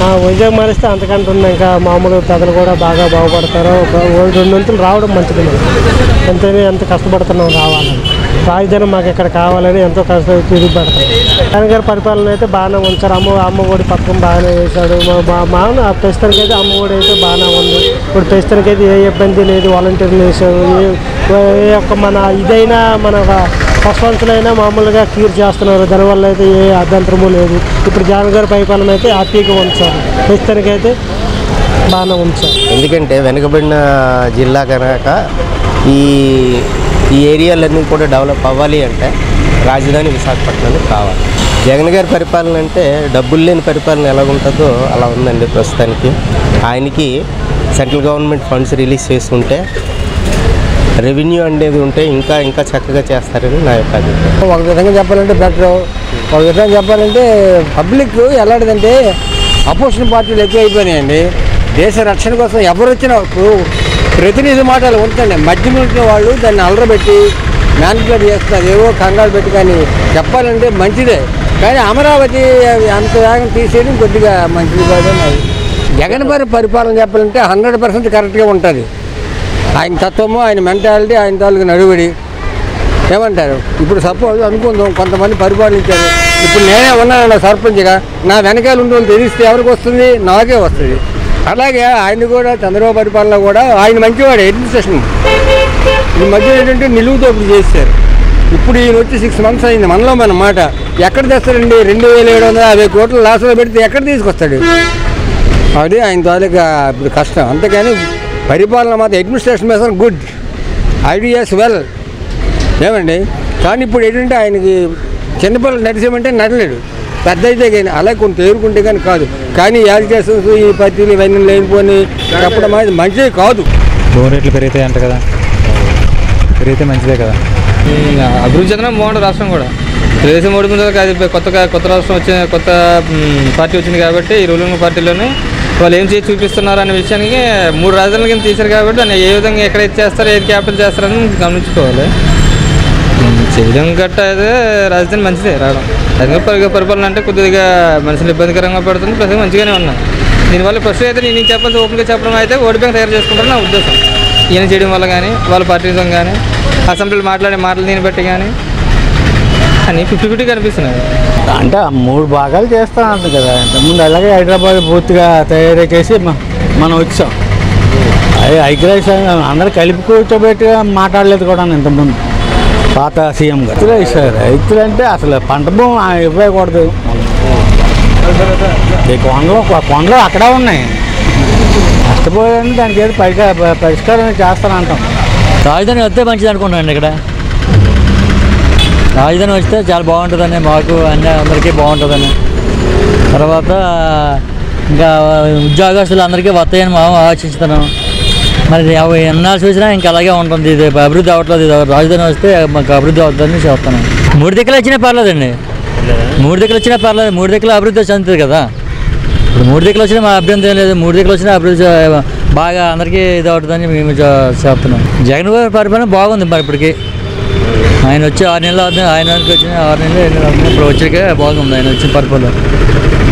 ఆ, వైజాగ్ మారిస్తే అంతకంటే ఉంది ఇంకా మామూలు ప్రజలు కూడా బాగా బాగుపడతారు ఒక ఓ రెండు వంతులు రావడం మంచిది మనకి ఎంతైనా ఎంత కష్టపడుతున్నాం రావాలని రాజధాని మాకు ఇక్కడ కావాలని ఎంతో కష్టం తిరిగి పెడతాం జగన్ గారి పరిపాలన అయితే బాగానే ఉంచారు అమ్మ అమ్మ ఒడి పథకం బాగానే వేశాడు మా మా మామూలు ప్రస్తుతానికి అయితే అమ్మ ఒడి అయితే బాగానే ఉంది ఇప్పుడు ప్రస్తుతానికి అయితే ఏ ఇబ్బంది లేదు వాలంటీర్లు వేసాడు ఏ ఏ యొక్క మన ఇదైనా మన పశువంతులైనా మామూలుగా క్యూర్ చేస్తున్నారు దానివల్ల అయితే ఏ అభ్యంతరము లేదు ఇప్పుడు జగన్ గారి పరిపాలన అయితే హ్యాపీగా ఉంచారు ప్రస్తుతానికి అయితే బాగానే ఉంచారు ఎందుకంటే వెనుకబడిన జిల్లా కనుక ఈ ఈ ఏరియాలన్నీ కూడా డెవలప్ అవ్వాలి అంటే రాజధాని విశాఖపట్నం కావాలి జగన్ గారి పరిపాలన అంటే డబ్బులు లేని పరిపాలన ఎలా ఉంటుందో అలా ఉందండి ప్రస్తుతానికి ఆయనకి సెంట్రల్ గవర్నమెంట్ ఫండ్స్ రిలీజ్ చేసుకుంటే రెవెన్యూ అనేది ఉంటే ఇంకా ఇంకా చక్కగా చేస్తారని నా యొక్క అభిప్రాయం ఒక విధంగా చెప్పాలంటే బెటర్ ఒక విధంగా చెప్పాలంటే పబ్లిక్ ఎలాంటిదంటే అపోజిషన్ పార్టీలు ఎక్కువ అయిపోయినాయండి దేశ రక్షణ కోసం ఎవరు వచ్చినా ఇప్పుడు ప్రతినిధి మాటలు ఉంటుందండి మధ్యలో ఉంటున్న వాళ్ళు దాన్ని అలరబెట్టి మ్యానిపులేట్ చేస్తున్నారు ఏవో కంగారు పెట్టి కానీ చెప్పాలంటే మంచిదే కానీ అమరావతి అంత వేగం తీసేయడం కొద్దిగా మంచిది కాదని అది. జగన్ గారి పరిపాలన చెప్పాలంటే హండ్రెడ్ పర్సెంట్ కరెక్ట్గా ఉంటుంది ఆయన తత్వము ఆయన మెంటాలిటీ ఆయన తాలూకు నడువడి ఏమంటారు ఇప్పుడు సపోజ్ అనుకుందాం కొంతమంది పరిపాలించారు ఇప్పుడు నేనే ఉన్నాను సర్పంచ్గా నా వెనకాల ఉంటుందని తెలిస్తే ఎవరికి వస్తుంది నాకే వస్తుంది అలాగే ఆయన కూడా చంద్రబాబు పరిపాలన కూడా ఆయన మంచివాడు అడ్మినిస్ట్రేషన్ ఈ మధ్య ఏంటంటే నిలువు దోపిడీ చేశారు ఇప్పుడు ఈయన వచ్చి సిక్స్ మంత్స్ అయింది మనలో మన మాట ఎక్కడ తెస్తారండి రెండు వేల ఏడు వందల యాభై కోట్ల లాస్లో పెడితే ఎక్కడ తీసుకొస్తాడు అది ఆయన తాలూకా ఇప్పుడు కష్టం అంతేగాని పరిపాలన మాత్రం అడ్మినిస్ట్రేషన్ మీద గుడ్ ఐడియాస్ వెల్ ఏమండి కానీ ఇప్పుడు ఏంటంటే ఆయనకి చిన్నపిల్లలు నడిచేయమంటే నడలేడు పెద్ద అయితే కానీ అలా కొన్ని తేరుకుంటే కానీ కాదు కానీ యాజిటేషన్స్ ఈ పత్తిలు ఇవన్నీ లేనిపోని చెప్పడం అనేది మంచిది కాదు భూమి రేట్లు పెరుగుతాయి అంట కదా పెరిగితే మంచిదే కదా అభివృద్ధి చెందడం బాగుంటుంది రాష్ట్రం కూడా తెలుగుదేశం ఓడిపోయిన తర్వాత అది కొత్తగా కొత్త రాష్ట్రం వచ్చిన కొత్త మ్, పార్టీ వచ్చింది కాబట్టి ఈ రూలింగ్ పార్టీలోనే వాళ్ళు ఏం చేసి చూపిస్తున్నారు అనే విషయానికి మూడు రాజధానుల కింద తీశారు కాబట్టి దాన్ని ఏ విధంగా ఎక్కడ చేస్తారు ఏది క్యాపిటల్ చేస్తారని గమనించుకోవాలి మ్, చేయడం గట్ట అయితే రాజధాని మంచిదే రావడం అదే పరి పరిపాలన అంటే కొద్దిగా మనుషులు ఇబ్బందికరంగా పడుతుంది ప్రస్తుతం మంచిగానే ఉన్నాయి దీనివల్ల ప్రస్తుతం అయితే నేను చెప్పాల్సి ఓపెన్గా చెప్పడం అయితే ఓటు బ్యాంక్ తయారు చేసుకుంటారని నా ఉద్దేశం ఈయన చేయడం వల్ల కానీ వాళ్ళ పార్టీజం కానీ అసెంబ్లీలో మాట్లాడే మాటలు దీన్ని బట్టి కానీ అని ఫిఫ్టీ ఫిఫ్టీ కనిపిస్తున్నాయి అంటే ఆ మూడు భాగాలు చేస్తానంట కదా ఇంతకుముందు అలాగే హైదరాబాద్ పూర్తిగా తయారు చేసి మ- మనం వచ్చాం అది ఐక్యరాజ్య అందరూ కలిపి కూర్చోబెట్టి మాట్లాడలేదు కూడా ఇంతకుముందు పాత సీఎం గారు రైతులు ఇస్తారు రైతులు అంటే అసలు పంట భూమి ఆ ఇవ్వకూడదు ఈ కొండలు కొండలు అక్కడ ఉన్నాయి నష్టపోయాయని దానికి ఏదో పరిష్కారం పరిష్కారం చేస్తానంటాం రాజధాని వస్తే మంచిది అనుకుంటున్నాను ఇక్కడ రాజధాని వస్తే చాలా బాగుంటుందని మాకు అన్ని అందరికీ బాగుంటుందని తర్వాత ఇంకా ఉద్యోగస్తులు అందరికీ వస్తాయని మేము ఆశిస్తున్నాం మరి అవి ఎన్నాళ్ళు చూసినా ఇంకా అలాగే ఉంటుంది ఇది అభివృద్ధి అవ్వట్లేదు ఇది రాజధాని వస్తే మాకు అభివృద్ధి అవుతుందని చెప్తున్నాం మూడు దిక్కులు వచ్చినా పర్లేదండి మూడు దిక్కులు వచ్చినా పర్లేదు మూడు దిక్కులు అభివృద్ధి చెందుతుంది కదా ఇప్పుడు మూడు దిక్కులు వచ్చినా మా అభ్యంతరం ఏం లేదు మూడు దిక్కులు వచ్చినా అభివృద్ధి చే- బాగా అందరికీ ఇది అవుతుందని మేము చె- చెప్తున్నాం జగన్ గారి పరిపాలన బాగుంది మరి ఇప్పటికి ఆయన వచ్చి ఆరు నెలలు అవుతుంది ఆయన వచ్చిన ఆరు నెలలు ఏడు నెలలు అవుతుంది ఇప్పుడు వచ్చాక బాగుంది ఆయన వచ్చిన పరిపాలన